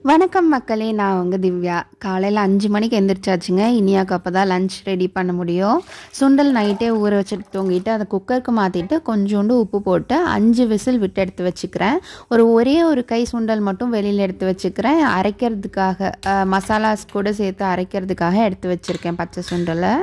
வணக்கம் மக்களே நான் உங்க திவ்யா காலையில் அஞ்சு மணிக்கு எந்திரிச்சாச்சுங்க இனியாக்கு அப்போ தான் லஞ்ச் ரெடி பண்ண முடியும் சுண்டல் நைட்டே ஊற வச்சுட்டு தூங்கிட்டு அதை குக்கருக்கு மாற்றிட்டு கொஞ்சோண்டு உப்பு போட்டு அஞ்சு விசில் விட்டு எடுத்து வச்சுக்கிறேன் ஒரு ஒரே ஒரு கை சுண்டல் மட்டும் வெளியில் எடுத்து வச்சுக்கிறேன் அரைக்கிறதுக்காக அஹ், மசாலாஸ் கூட சேர்த்து அரைக்கிறதுக்காக எடுத்து வச்சுருக்கேன் பச்சை சுண்டலை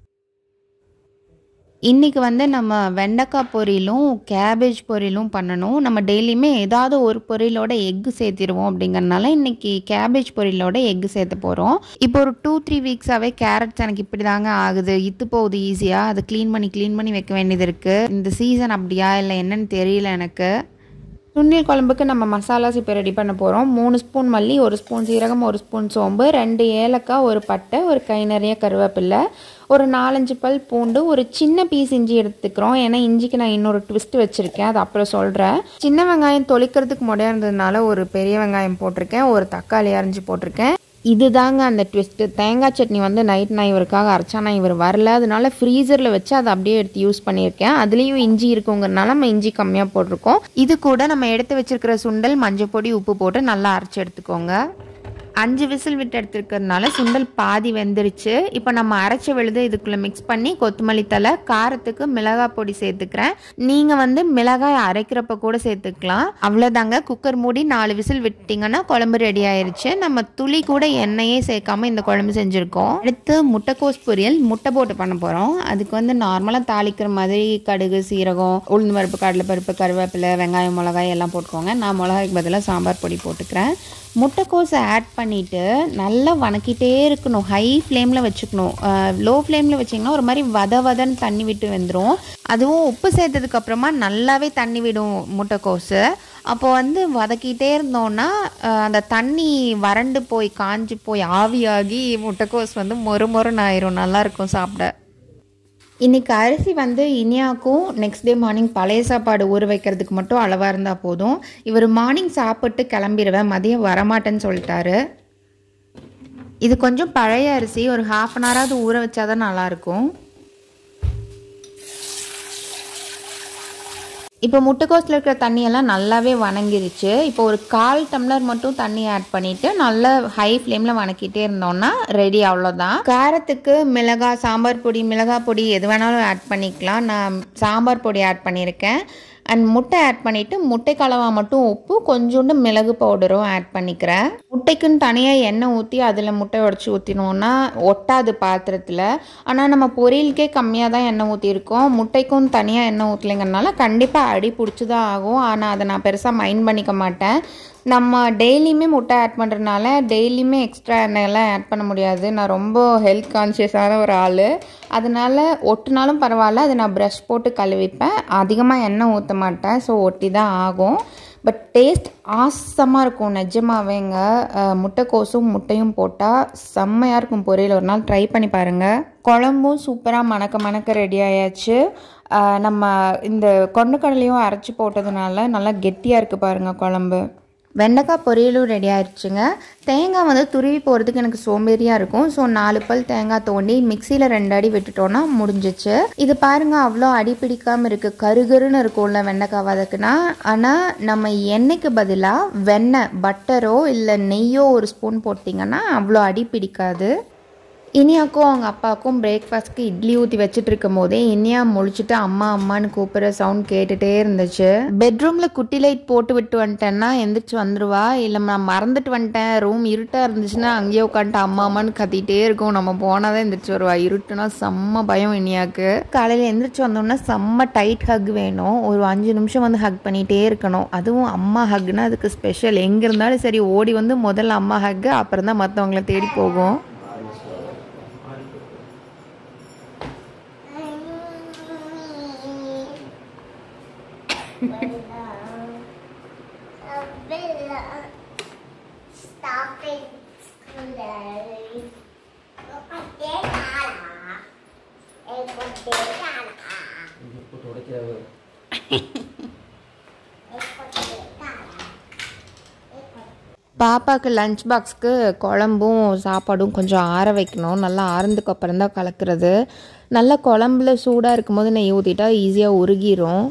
இன்றைக்கி வந்து நம்ம வெண்டைக்காய் பொரியலும் கேபேஜ் பொரியலும் பண்ணணும் நம்ம டெய்லியுமே ஏதாவது ஒரு பொரியலோட எக்கு சேர்த்திருவோம் அப்படிங்கறனால இன்றைக்கி கேபேஜ் பொரியலோட எக்கு சேர்த்த போகிறோம் இப்போ ஒரு டூ த்ரீ வீக்ஸாகவே கேரட்ஸ் எனக்கு இப்படி தாங்க ஆகுது இத்து போகுது ஈஸியாக அதை க்ளீன் பண்ணி க்ளீன் பண்ணி வைக்க வேண்டியது இருக்குது இந்த சீசன் அப்படியா இல்லை என்னன்னு தெரியல எனக்கு சுண்ணில் குழம்புக்கு நம்ம மசாலாஸ் இப்போ ரெடி பண்ண போகிறோம் மூணு ஸ்பூன் மல்லி ஒரு ஸ்பூன் சீரகம் ஒரு ஸ்பூன் சோம்பு ரெண்டு ஏலக்காய் ஒரு பட்டை ஒரு கை நிறைய கருவேப்பில்லை ஒரு நாலஞ்சு பல் பூண்டு ஒரு சின்ன பீஸ் இஞ்சி எடுத்துக்கிறோம் ஏன்னா இஞ்சிக்கு நான் இன்னொரு ட்விஸ்ட் வச்சுருக்கேன் அது அப்புறம் சொல்கிறேன் சின்ன வெங்காயம் தொளிக்கிறதுக்கு முடையா இருந்ததுனால ஒரு பெரிய வெங்காயம் போட்டிருக்கேன் ஒரு தக்காளி அரைஞ்சி போட்டிருக்கேன் இதுதாங்க அந்த ட்விஸ்ட்டு தேங்காய் சட்னி வந்து நைட் நான் இவருக்காக அரைச்சா நான் இவர் வரல அதனால ஃப்ரீசரில் வச்சு அதை அப்படியே எடுத்து யூஸ் பண்ணியிருக்கேன் அதுலேயும் இஞ்சி இருக்குங்கிறனால நம்ம இஞ்சி கம்மியாக போட்டிருக்கோம் இது கூட நம்ம எடுத்து வச்சிருக்கிற சுண்டல் மஞ்சள் பொடி உப்பு போட்டு நல்லா அரைச்சி எடுத்துக்கோங்க அஞ்சு விசில் விட்டு எடுத்துருக்கிறதுனால சுண்டல் பாதி வெந்துருச்சு இப்போ நம்ம அரைச்ச விழுது இதுக்குள்ளே மிக்ஸ் பண்ணி கொத்தமல்லி தலை காரத்துக்கு மிளகாய் பொடி சேர்த்துக்கிறேன் நீங்கள் வந்து மிளகாய் அரைக்கிறப்ப கூட சேர்த்துக்கலாம் அவ்வளோதாங்க குக்கர் மூடி நாலு விசில் விட்டிங்கன்னா குழம்பு ரெடி ஆயிருச்சு நம்ம துளி கூட எண்ணெயே சேர்க்காம இந்த குழம்பு செஞ்சுருக்கோம் அடுத்து முட்டைக்கோஸ் பொரியல் முட்டை போட்டு பண்ண போகிறோம் அதுக்கு வந்து நார்மலாக தாளிக்கிற மாதிரி கடுகு சீரகம் உளுந்து பருப்பு கடலைப்பருப்பு கருவேப்பிலை வெங்காயம் மிளகாய் எல்லாம் போட்டுக்கோங்க நான் மிளகாய்க்கு பதிலாக சாம்பார் பொடி போட்டுக்கிறேன் முட்டைக்கோஸை ஆட் பண்ணிவிட்டு நல்லா வணக்கிட்டே இருக்கணும் ஹை ஃப்ளேமில் வச்சுக்கணும் லோ ஃப்ளேமில் வச்சிங்கன்னா ஒரு மாதிரி வத வதன்னு தண்ணி விட்டு வந்துடும் அதுவும் உப்பு சேர்த்ததுக்கு அப்புறமா நல்லாவே தண்ணி விடும் முட்டைக்கோஸு அப்போ வந்து வதக்கிட்டே இருந்தோன்னா அஹ், அந்த தண்ணி வறண்டு போய் காஞ்சு போய் ஆவியாகி முட்டைக்கோஸ் வந்து மொறு மொறுன்னு ஆயிரும் நல்லாயிருக்கும் சாப்பிட இன்னைக்கு அரிசி வந்து இனியாக்கும் நெக்ஸ்ட் டே மார்னிங் பழைய சாப்பாடு ஊற வைக்கிறதுக்கு மட்டும் அளவாக இருந்தால் போதும் இவர் மார்னிங் சாப்பிட்டு கிளம்பிடுவேன் மதியம் வரமாட்டேன்னு சொல்லிட்டாரு இது கொஞ்சம் பழைய அரிசி ஒரு ஹாஃப் அன் ஹவராவது ஊற வச்சாதான் நல்லாயிருக்கும் இப்போ முட்டைக்கோஸில் இருக்கிற தண்ணியெல்லாம் நல்லாவே வணங்கிருச்சு இப்போ ஒரு கால் டம்ளர் மட்டும் தண்ணி ஆட் பண்ணிட்டு நல்லா ஹை ஃப்ளேமில் வணக்கிட்டே இருந்தோம்னா ரெடி அவ்வளோதான் காரத்துக்கு மிளகாய் சாம்பார் பொடி மிளகாய் பொடி எது வேணாலும் ஆட் பண்ணிக்கலாம் நான் சாம்பார் பொடி ஆட் பண்ணியிருக்கேன் அண்ட் முட்டை ஆட் பண்ணிவிட்டு முட்டை கலவா மட்டும் உப்பு கொஞ்சோண்டு மிளகு பவுடரும் ஆட் பண்ணிக்கிறேன் முட்டைக்குன்னு தனியாக எண்ணெய் ஊற்றி அதில் முட்டை உடச்சி ஊற்றினோன்னா ஒட்டாது பாத்திரத்தில் ஆனால் நம்ம பொரியலுக்கே கம்மியாக தான் எண்ணெய் ஊற்றிருக்கோம் முட்டைக்கும் தனியாக எண்ணெய் ஊற்றலைங்கிறனால கண்டிப்பாக அடி பிடிச்சி தான் ஆகும் ஆனால் அதை நான் பெருசாக மைண்ட் பண்ணிக்க மாட்டேன் நம்ம டெய்லியுமே முட்டை ஆட் பண்ணுறதுனால டெய்லியுமே எக்ஸ்ட்ரா எண்ணெயெல்லாம் ஆட் பண்ண முடியாது நான் ரொம்ப ஹெல்த் கான்ஷியஸான ஒரு ஆள் அதனால ஒட்டுனாலும் பரவாயில்ல அதை நான் ப்ரஷ் போட்டு கழுவிப்பேன் அதிகமாக எண்ணெய் ஊற்ற மாட்டேன் ஸோ ஒட்டி தான் ஆகும் பட் டேஸ்ட் ஆசமாக இருக்கும் நிஜமாவேங்க அஹ், முட்டைக்கோசும் முட்டையும் போட்டால் செம்மையாக இருக்கும் பொரியல் ஒரு நாள் ட்ரை பண்ணி பாருங்கள் குழம்பும் சூப்பராக மணக்க மணக்க ரெடி ஆயாச்சு அஹ், நம்ம இந்த கொண்டக்கடலையும் அரைச்சி போட்டதுனால நல்லா கெட்டியாக இருக்குது பாருங்கள் குழம்பு வெண்டைக்காய் பொரியலும் ரெடி ஆயிடுச்சுங்க தேங்காய் வந்து துருவி போகிறதுக்கு எனக்கு சோம்பேறியாக இருக்கும் ஸோ நாலு பல் தேங்காய் தோண்டி மிக்சியில் ரெண்டு அடி விட்டுட்டோன்னா முடிஞ்சிச்சு இது பாருங்க அவ்வளோ அடி பிடிக்காமல் இருக்குது கருகருன்னு இருக்கும்ல வெண்டைக்காய் வதக்குனா ஆனால் நம்ம எண்ணெய்க்கு பதிலாக வெண்ணெய் பட்டரோ இல்லை நெய்யோ ஒரு ஸ்பூன் போட்டிங்கன்னா அவ்வளோ அடி பிடிக்காது இனியாக்கும் அவங்க அப்பாவுக்கும் பிரேக்ஃபாஸ்ட்க்கு இட்லி ஊற்றி வச்சுட்டு இருக்கும் போதே இனியா முழிச்சிட்டு அம்மா அம்மான்னு கூப்பிட்ற சவுண்ட் கேட்டுட்டே இருந்துச்சு பெட்ரூமில் குட்டி லைட் போட்டு விட்டு வந்துட்டேன்னா எந்திரிச்சு வந்துருவா இல்லை நான் மறந்துட்டு வந்துட்டேன் ரூம் இருட்டாக இருந்துச்சுன்னா அங்கேயே உட்காந்துட்டு அம்மா அம்மான்னு கத்திட்டே இருக்கும் நம்ம போனால் தான் எந்திரிச்சு வருவா இருட்டுனா செம்ம பயம் இனியாக்கு காலையில் எந்திரிச்சு வந்தோம்னா செம்ம டைட் ஹக் வேணும் ஒரு அஞ்சு நிமிஷம் வந்து ஹக் பண்ணிகிட்டே இருக்கணும் அதுவும் அம்மா ஹக்னா அதுக்கு ஸ்பெஷல் எங்கே இருந்தாலும் சரி ஓடி வந்து முதல்ல அம்மா ஹக்கு அப்புறம் தான் மற்றவங்கள தேடி போகும் Bella, stop it, Scooter. Con té ra là. Em con té ra là. இப்போ துடைக்கிறாரு Em con té ra là. Em con பாப்பாவுக்கு லஞ்ச் பாக்ஸ்க்கு குழம்பும் சாப்பாடும் கொஞ்சம் ஆற வைக்கணும் நல்லா ஆறுனதுக்கு அப்புறம் தான் கலக்கிறது நல்லா குழம்புல சூடாக இருக்கும்போது நெய் ஊற்றிட்டா ஈஸியாக உருகிரும்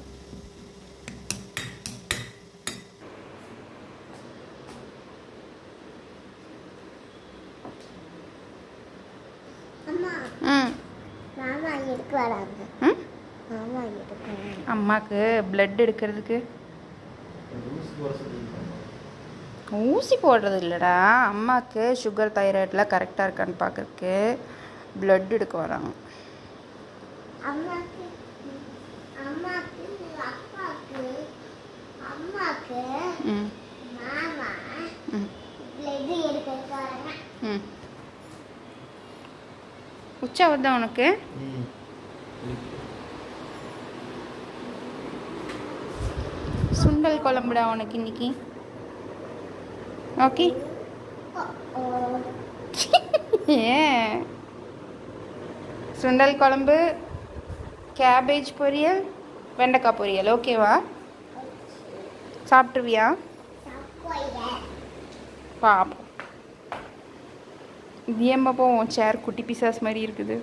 அம்மா ம் மாமா எடுக்க வராங்க ம் மாமா எடுக்க வராங்க அம்மாவுக்கு பிளட் எடுக்கிறதுக்கு ஊசி போடுறது இல்லைடா அம்மாவுக்கு சுகர் தைராய்டெலாம் கரெக்டாக இருக்கான்னு பார்க்கறதுக்கு பிளட் எடுக்க வராங்க அம்மாக்கு அம்மாக்கு அப்பாக்கு அம்மாக்கு ம் மாமா ம் பிளட் எடுக்க வராங்க ம் உச்சா வருதா உனக்கு சுண்டல் குழம்புடா உனக்கு இன்னைக்கு ஓகே ஏன் சுண்டல் குழம்பு கேபேஜ் பொரியல் வெண்டைக்காய் பொரியல் ஓகேவா சாப்பிட்ருவியா பாப்போம் இது ஏன் பாப்போம் உன் சேர் குட்டி பிசாஸ் மாதிரி இருக்குது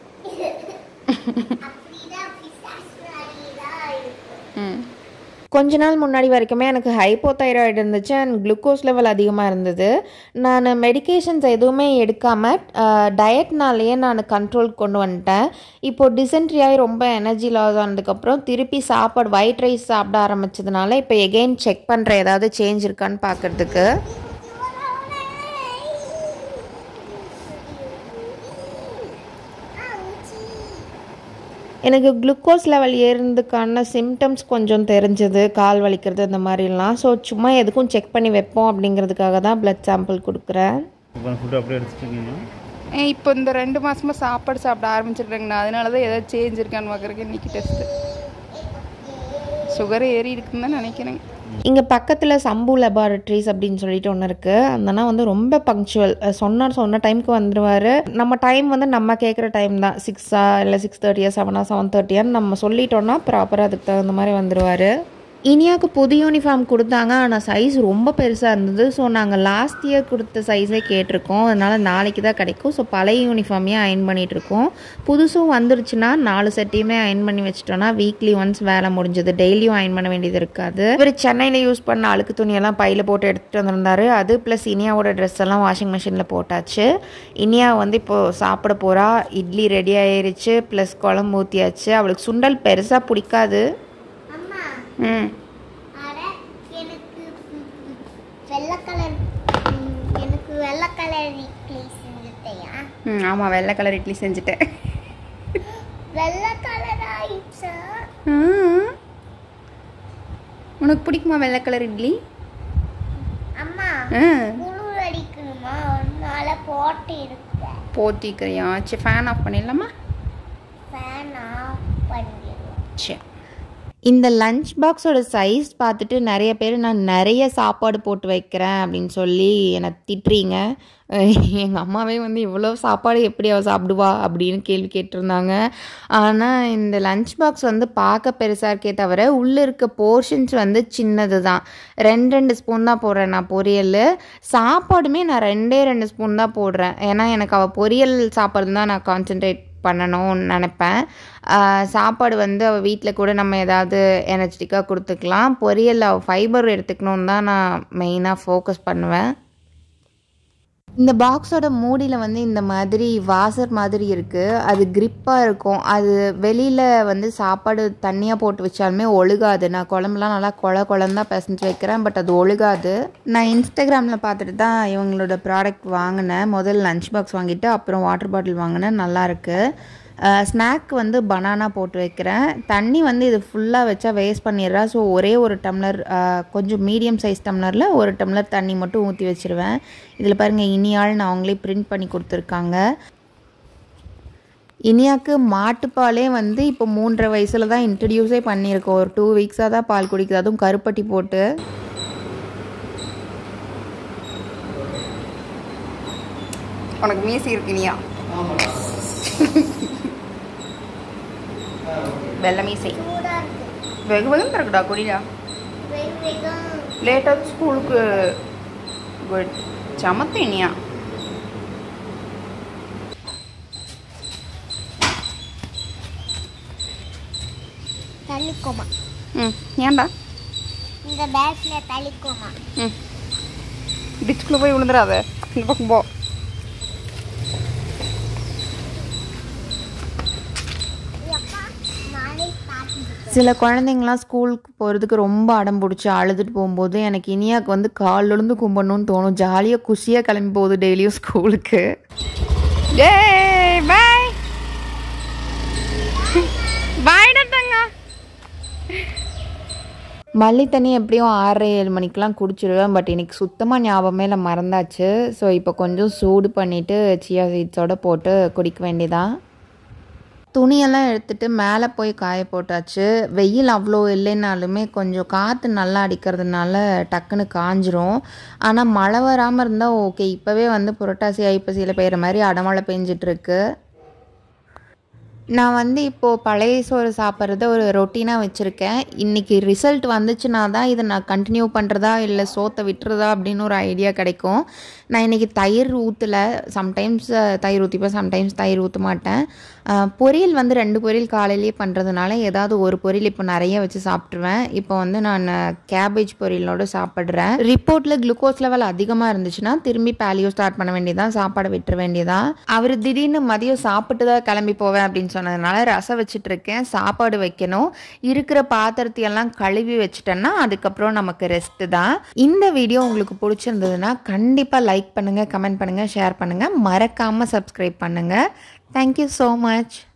அப்படிதான் பிசாசு மாதிரிதான் இருக்கு ம் கொஞ்ச நாள் முன்னாடி வரைக்குமே எனக்கு ஹைப்போதைராய்டு இருந்துச்சு அண்ட் குளுக்கோஸ் லெவல் அதிகமாக இருந்தது நான் மெடிகேஷன்ஸ் எதுவுமே எடுக்காமல் டயட்னாலேயே நான் கண்ட்ரோல் கொண்டு வந்துட்டேன் இப்போது டிசென்ட்ரி ஆகி ரொம்ப எனர்ஜி லாஸ் ஆனதுக்கப்புறம் திருப்பி சாப்பாடு ஒயிட் ரைஸ் சாப்பிட ஆரம்பிச்சதுனால இப்போ எகெயின் செக் பண்ணுற ஏதாவது சேஞ்ச் இருக்கான்னு பார்க்கறதுக்கு எனக்கு குளுக்கோஸ் லெவல் ஏறுறதுக்கான சிம்டம்ஸ் கொஞ்சம் தெரிஞ்சது கால் வலிக்கிறது இந்த மாதிரிலாம் ஸோ சும்மா எதுக்கும் செக் பண்ணி வைப்போம் அப்படிங்கிறதுக்காக தான் பிளட் சாம்பிள் கொடுக்குறேன் இப்போ ஃபுட்டு அப்படியே எடுத்துட்டு இருக்கீங்களா இப்போ இந்த ரெண்டு மாசமா சாப்பாடு சாப்பிட ஆரம்பிச்சிருக்கேங்கண்ணா அதனால தான் ஏதாவது சேஞ்ச் இருக்கான்னு பார்க்குறக்கு இன்னைக்கு டெஸ்ட்டு சுகர் ஏறி இருக்குன்னு தான் நினைக்கிறேன் இங்கே பக்கத்தில் சம்பு லெபார்ட்ரிஸ் அப்படின்னு சொல்லிட்டு ஒன்று இருக்குது அந்தனா வந்து ரொம்ப பங்க்சுவல் சொன்னார் சொன்ன டைமுக்கு வந்துடுவார் நம்ம டைம் வந்து நம்ம கேட்குற டைம் தான் சிக்ஸா இல்லை சிக்ஸ் தேர்ட்டியா செவனா செவன் தேர்ட்டியான்னு நம்ம சொல்லிட்டோன்னா ப்ராப்பராக அதுக்கு தகுந்த மாதிரி வந்துடுவார் இனியாவுக்கு புது யூனிஃபார்ம் கொடுத்தாங்க ஆனால் சைஸ் ரொம்ப பெருசாக இருந்தது ஸோ நாங்கள் லாஸ்ட் இயர் கொடுத்த சைஸே கேட்டிருக்கோம் அதனால் நாளைக்கு தான் கிடைக்கும் ஸோ பழைய யூனிஃபார்மையே அயன் பண்ணிகிட்ருக்கோம் புதுசும் வந்துருச்சுன்னா நாலு செட்டையுமே அயன் பண்ணி வச்சிட்டோன்னா வீக்லி ஒன்ஸ் வேலை முடிஞ்சது டெய்லியும் அயன் பண்ண வேண்டியது இருக்காது இவர் சென்னையில் யூஸ் பண்ண அழுக்கு துணியெல்லாம் பையில் போட்டு எடுத்துகிட்டு வந்திருந்தாரு அது ப்ளஸ் இனியாவோட ட்ரெஸ் எல்லாம் வாஷிங் மிஷினில் போட்டாச்சு இனியா வந்து இப்போது சாப்பிட போகிறா இட்லி ரெடி ஆயிருச்சு ப்ளஸ் குழம்பு ஊற்றியாச்சு அவளுக்கு சுண்டல் பெருசாக பிடிக்காது அம்மா ம் அட எனக்கு வெள்ளை கலர் எனக்கு வெள்ளை கலர் இட்லி செஞ்சுட்டியா ம் ஆமாம் வெள்ளை கலர் இட்லி செஞ்சுட்டேன் வெள்ளை கலர் ஆயிடுச்சா உனக்கு பிடிக்குமா வெள்ளை கலர் இட்லி அம்மா ஆ குளிர் அடிக்கணுமா அதனால போட்டு இருக்கேன் போத்திக்கிறியா சரி ஃபேன் ஆஃப் பண்ணிடலாமா ஃபேன் ஆஃப் பண்ணிடுவோம் சரி இந்த லஞ்ச் பாக்ஸோட சைஸ் பார்த்துட்டு நிறைய பேர் நான் நிறைய சாப்பாடு போட்டு வைக்கிறேன் அப்படின்னு சொல்லி என்னை திட்டுறீங்க எங்கள் அம்மாவே வந்து இவ்வளோ சாப்பாடு எப்படி அவள் சாப்பிடுவா அப்படின்னு கேள்வி கேட்டிருந்தாங்க ஆனால் இந்த லஞ்ச் பாக்ஸ் வந்து பார்க்க பெருசாக இருக்கே தவிர உள்ளே இருக்க போர்ஷன்ஸ் வந்து சின்னது தான் ரெண்டு ரெண்டு ஸ்பூன் தான் போடுறேன் நான் பொரியல் சாப்பாடுமே நான் ரெண்டே ரெண்டு ஸ்பூன் தான் போடுறேன் ஏன்னா எனக்கு அவள் பொரியல் சாப்பாடு தான் நான் கான்சென்ட்ரேட் பண்ணணும்னு நினப்பேன் ஆஹ் சாப்பாடு வந்து அவள் வீட்டில் கூட நம்ம ஏதாவது எனர்ஜெட்டிக்காக கொடுத்துக்கலாம் பொரியல் அவள் ஃபைபர் எடுத்துக்கணுன்னு தான் நான் மெயினாக ஃபோக்கஸ் பண்ணுவேன் இந்த பாக்ஸோட மூடியில் வந்து இந்த மாதிரி வாசர் மாதிரி இருக்குது அது க்ரிப்பாக இருக்கும் அது வெளியில் வந்து சாப்பாடு தண்ணியாக போட்டு வச்சாலுமே ஒழுகாது நான் குழம்புலாம் நல்லா கொல குழந்தான் பிசைஞ்சு வைக்கிறேன் பட் அது ஒழுகாது நான் இன்ஸ்டாகிராமில் பார்த்துட்டு தான் இவங்களோட ப்ராடக்ட் வாங்கினேன் முதல் லஞ்ச் பாக்ஸ் வாங்கிட்டு அப்புறம் வாட்டர் பாட்டில் வாங்கினேன் நல்லாயிருக்கு ஸ்நாக் வந்து பனானா போட்டு வைக்கிறேன் தண்ணி வந்து இது ஃபுல்லாக வச்சா வேஸ்ட் பண்ணிடுறா ஸோ ஒரே ஒரு டம்ளர் அஹ், கொஞ்சம் மீடியம் சைஸ் டம்ளரில் ஒரு டம்ளர் தண்ணி மட்டும் ஊற்றி வச்சிருவேன் இதில் பாருங்கள் இனியாள்னு அவங்களே பிரிண்ட் பண்ணி கொடுத்துருக்காங்க இனியாக்கு மாட்டுப்பாலே வந்து இப்போ மூன்றரை வயசில் தான் இன்ட்ரடியூஸே பண்ணியிருக்கோம் ஒரு டூ வீக்ஸாக தான் பால் குடிக்குது அதுவும் கருப்பட்டி போட்டு உனக்கு மீசி இருக்கு இனியா வெள்ளை மீசை சூடா இருக்கு வெகு வெகுன்னு இருக்குடா குடிடா வெகு வெகம் லேட்டாக ஸ்கூலுக்கு குட் சமத்து இனியா தள்ளிக்கோமா ம் ஏன்டா இந்த பேக்ல தள்ளிக்கோமா ம் டிச்சுக்குள்ளே போய் விழுந்துடாத இந்த பக்கம் போ சில குழந்தைங்களாம் ஸ்கூலுக்கு போகிறதுக்கு ரொம்ப அடம் பிடிச்சி அழுதுட்டு போகும்போது எனக்கு இனியாக்கு வந்து கால் விழுந்து கும்பிடணும்னு தோணும் ஜாலியாக குஷியாக கிளம்பி போகுது டெய்லியும் ஸ்கூலுக்கு ஏய் பாய் பாய்டா தங்க மல்லி தண்ணி எப்படியும் ஆறரை ஏழு மணிக்கெலாம் குடிச்சிடுவேன் பட் இன்னைக்கு சுத்தமாக ஞாபகமே இல்லை மறந்தாச்சு ஸோ இப்போ கொஞ்சம் சூடு பண்ணிவிட்டு சியா சீட்ஸோட போட்டு குடிக்க வேண்டியதான் துணியெல்லாம் எடுத்துட்டு மேலே போய் காய போட்டாச்சு வெயில் அவ்வளோ இல்லைனாலுமே கொஞ்சம் காற்று நல்லா அடிக்கிறதுனால டக்குன்னு காஞ்சிரும் ஆனால் மழை வராமல் இருந்தால் ஓகே இப்போவே வந்து புரட்டாசி ஐப்பசியில் பெய்கிற மாதிரி அடமழை பெஞ்சிட்ருக்கு நான் வந்து இப்போது பழைய சோறு சாப்பிட்றத ஒரு ரொட்டீனாக வச்சுருக்கேன் இன்றைக்கி ரிசல்ட் வந்துச்சுன்னா தான் இதை நான் கண்டினியூ பண்ணுறதா இல்லை சோத்தை விட்டுறதா அப்படின்னு ஒரு ஐடியா கிடைக்கும் நான் இன்றைக்கி தயிர் ஊற்றலை சம்டைம்ஸ் தயிர் ஊற்றிப்பேன் சம்டைம்ஸ் தயிர் ஊற்ற மாட்டேன் அஹ், பொரியல் வந்து ரெண்டு பொரியல் காலையிலேயே பண்ணுறதுனால ஏதாவது ஒரு பொரியல் இப்போ நிறைய வச்சு சாப்பிட்ருவேன் இப்போ வந்து நான் கேபேஜ் பொரியலோடு சாப்பிட்றேன் ரிப்போர்ட்டில் குளுக்கோஸ் லெவல் அதிகமாக இருந்துச்சுன்னா திரும்பி பேலியோ ஸ்டார்ட் பண்ண வேண்டியதான் சாப்பாடு விட்டுற வேண்டியதான் அவர் திடீர்னு மதியம் சாப்பிட்டு தான் கிளம்பி போவேன் அப்படின்னு சொன்னதுனால ரசம் வச்சுட்டு இருக்கேன் சாப்பாடு வைக்கணும் இருக்கிற பாத்திரத்தையெல்லாம் கழுவி வச்சுட்டேன்னா அதுக்கப்புறம் நமக்கு ரெஸ்ட்டு தான் இந்த வீடியோ உங்களுக்கு பிடிச்சிருந்ததுன்னா கண்டிப்பாக லைக் பண்ணுங்கள் கமெண்ட் பண்ணுங்கள் ஷேர் பண்ணுங்கள் மறக்காமல் சப்ஸ்கிரைப் பண்ணுங்கள் தேங்க்யூ ஸோ மச்